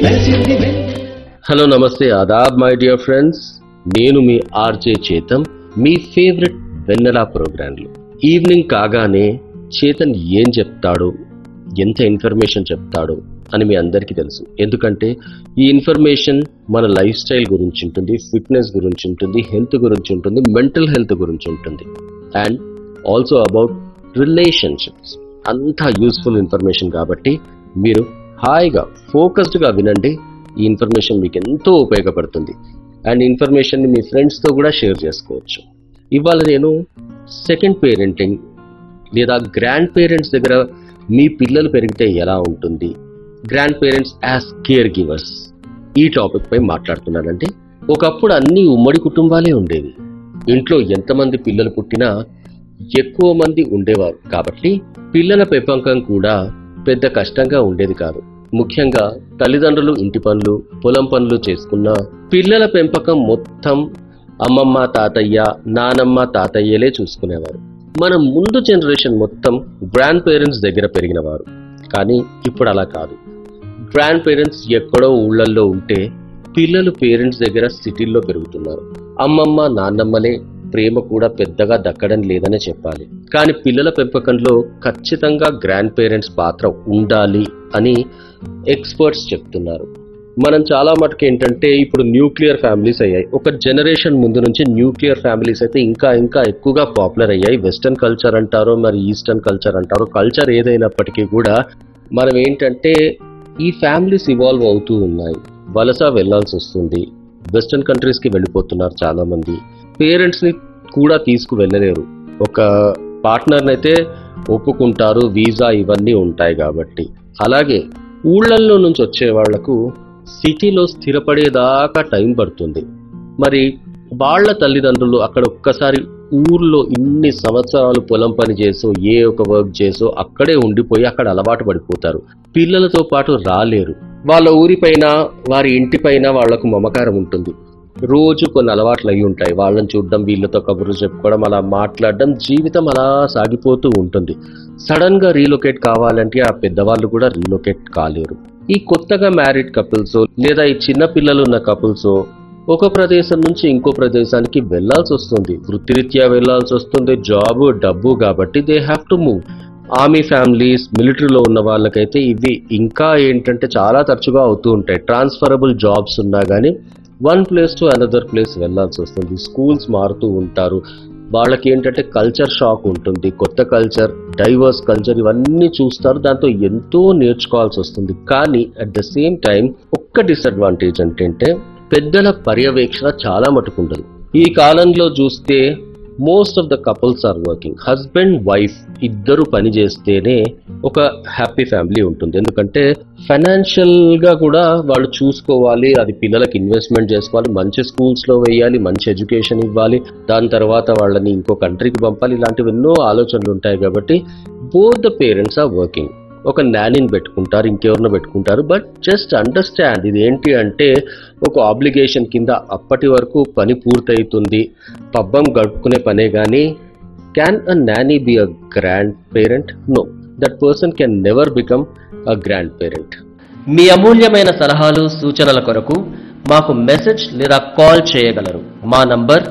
మెరిసింది వెన్నెల హలో నమస్తే ఆదాబ్ my dear friends నేను మీ ఆర్జే చేతన్ మీ ఫేవరెట్ వెన్నెలా ప్రోగ్రాంలు ఈవినింగ్ కాగానే చేతన్ ఏం చెప్తాడు ఎంత ఇన్ఫర్మేషన్ చెప్తాడు అని మీ అందరికీ తెలుసు ఎందుకంటే ఈ ఇన్ఫర్మేషన్ మన లైఫ్ స్టైల్ గురించి ఉంటుంది ఫిట్నెస్ గురించి ఉంటుంది హెల్త్ గురించి ఉంటుంది మెంటల్ హెల్త్ గురించి ఉంటుంది అండ్ ఆల్సో అబౌట్ రిలేషన్షిప్స్ అంతా యూస్ఫుల్ ఇన్ఫర్మేషన్ కాబట్టి మీరు హాయిగా ఫోకస్డ్గా వినండి ఈ ఇన్ఫర్మేషన్ మీకు ఎంతో ఉపయోగపడుతుంది అండ్ ఇన్ఫర్మేషన్ని మీ ఫ్రెండ్స్తో కూడా షేర్ చేసుకోవచ్చు ఇవాళ నేను సెకండ్ పేరెంటింగ్ లేదా గ్రాండ్ పేరెంట్స్ దగ్గర మీ పిల్లలు పెరిగితే ఎలా ఉంటుంది grandparents as caregivers ఈ టాపిక్ పై మాట్లాడుతున్నానంటే ఒకప్పుడు అన్ని ఉమ్మడి కుటుంబాలే ఉండేవి ఇంట్లో ఎంతమంది పిల్లలు పుట్టినా ఎక్కువ మంది ఉండేవారు కాబట్టి పిల్లల పెంపకం కూడా పెద్ద కష్టంగా ఉండేది కాదు ముఖ్యంగా తల్లిదండ్రులు ఇంటి పనులు పొలం పనులు చేసుకున్న పిల్లల పెంపకం మొత్తం అమ్మమ్మ తాతయ్య నానమ్మ తాతయ్యలే చూసుకునేవారు మన ముందు జనరేషన్ మొత్తం గ్రాండ్ పేరెంట్స్ దగ్గర పెరిగినవారు కానీ ఇప్పుడు అలా కాదు గ్రాండ్ పేరెంట్స్ ఎక్కడో ఊళ్ళల్లో ఉంటే పిల్లలు పేరెంట్స్ దగ్గర సిటీల్లో పెరుగుతున్నారు అమ్మమ్మ నాన్నమ్మలే ప్రేమ కూడా పెద్దగా దక్కడం లేదనే చెప్పాలి కానీ పిల్లల పెంపకంలో ఖచ్చితంగా గ్రాండ్ పేరెంట్స్ పాత్ర ఉండాలి అని ఎక్స్పర్ట్స్ చెప్తున్నారు మనం చాలా మటుకు ఏంటంటే ఇప్పుడు న్యూక్లియర్ ఫ్యామిలీస్ అయ్యాయి ఒక జనరేషన్ ముందు నుంచి న్యూక్లియర్ ఫ్యామిలీస్ అయితే ఇంకా ఇంకా ఎక్కువగా పాపులర్ అయ్యాయి వెస్టర్న్ కల్చర్ అంటారో మరి ఈస్టర్న్ కల్చర్ అంటారో కల్చర్ ఏదైనప్పటికీ కూడా మనం ఏంటంటే ఈ ఫ్యామిలీస్ ఇవాల్వ్ అవుతూ ఉన్నాయి వలస వెళ్ళాల్సి వస్తుంది వెస్టర్న్ కంట్రీస్కి వెళ్ళిపోతున్నారు చాలా మంది పేరెంట్స్ని కూడా తీసుకు వెళ్ళలేరు ఒక పార్ట్నర్ని అయితే ఒప్పుకుంటారు వీసా ఇవన్నీ ఉంటాయి కాబట్టి అలాగే ఊళ్ళల్లో నుంచి వచ్చే వాళ్లకు సిటీలో స్థిరపడేదాకా టైం పడుతుంది మరి వాళ్ళ తల్లిదండ్రులు అక్కడ ఒక్కసారి ఊర్లో ఇన్ని సంవత్సరాలు పొలం పని చేసో ఏ ఒక వర్క్ చేసో అక్కడే ఉండిపోయి అక్కడ అలవాటు పడిపోతారు పిల్లలతో పాటు రాలేరు వాళ్ళ ఊరిపైన వారి ఇంటిపైన వాళ్లకు మమకారం ఉంటుంది రోజు కొన్ని అలవాట్లు అయి ఉంటాయి వాళ్ళని చూడడం వీళ్ళతో కబుర్లు చెప్పుకోవడం అలా మాట్లాడడం జీవితం అలా సాగిపోతూ ఉంటుంది సడన్ గా రీలొకేట్ కావాలంటే ఆ పెద్దవాళ్ళు కూడా రీలొకేట్ కాలేరు ఈ కొత్తగా మ్యారీడ్ కపుల్స్ లేదా ఈ చిన్న పిల్లలు ఉన్న కపుల్స్ ఒక ప్రదేశం నుంచి ఇంకో ప్రదేశానికి వెళ్లాల్సి వస్తుంది వృత్తిరీత్యా వెళ్లాల్సి వస్తుంది జాబ్ డబ్బు కాబట్టి they have to move army families మిలిటరీలో ఉన్న వాళ్ళకైతే ఇవి ఇంకా ఏంటంటే చాలా తరచుగా అవుతూ ఉంటాయి ట్రాన్స్ఫరబుల్ జాబ్స్ ఉన్నా కానీ one place to another place వెళ్లాల్సి వస్తుంది స్కూల్స్ మారుతూ ఉంటారు వాళ్ళకి ఏంటంటే కల్చర్ షాక్ ఉంటుంది కొత్త కల్చర్ డైవర్స్ కల్చర్ ఇవన్నీ చూస్తారు దాంతో ఎంతో నేర్చుకోవాల్సి వస్తుంది కానీ అట్ ద సేమ్ టైం ఒక్క డిసడ్వాంటేజ్ ఏంటంటే పెద్దల పర్యవేక్షణ చాలా మటుకుండదు ఈ కాలంలో చూస్తే most of the couples are working husband wife ఇద్దరు పని చేస్తేనే ఒక హ్యాపీ ఫ్యామిలీ ఉంటుంది ఎందుకంటే ఫైనాన్షియల్ గా కూడా వాళ్ళు చూసుకోవాలి అది పిల్లలకి ఇన్వెస్ట్మెంట్ చేసుకోవాలి మంచి స్కూల్స్ లో వేయాలి మంచి ఎడ్యుకేషన్ ఇవ్వాలి దాని తర్వాత వాళ్ళని ఇంకో కంట్రీకి పంపాలి ఇలాంటివి ఎన్నో ఆలోచనలు ఉంటాయి కాబట్టి both the parents are working ఒక నానీని పెట్టుకుంటారు ఇంకెవరినో పెట్టుకుంటారు బట్ జస్ట్ అండర్స్టాండ్ ఇది ఏంటి అంటే ఒక ఆబ్లిగేషన్ కింద అప్పటి వరకు పని పూర్తవుతుంది పబ్బం గడుపుకునే పనే కానీ can a nanny be a grandparent no that person can never become a grandparent మీ అమూల్యమైన సలహాలు సూచనల కొరకు మాకు మెసేజ్ లేదా కాల్ చేయగలరు మా నంబర్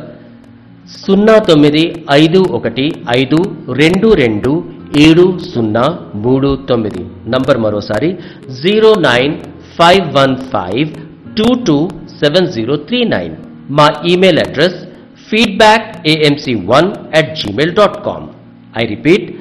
సున్నా తొమ్మిది ఐదు ఒకటి ఐదు రెండు రెండు ఏడు సున్నా మూడు తొమ్మిది నంబర్ మరోసారి zero nine five one five two two seven zero three nine మా email address feedback AMC one at Gmail dot com I repeat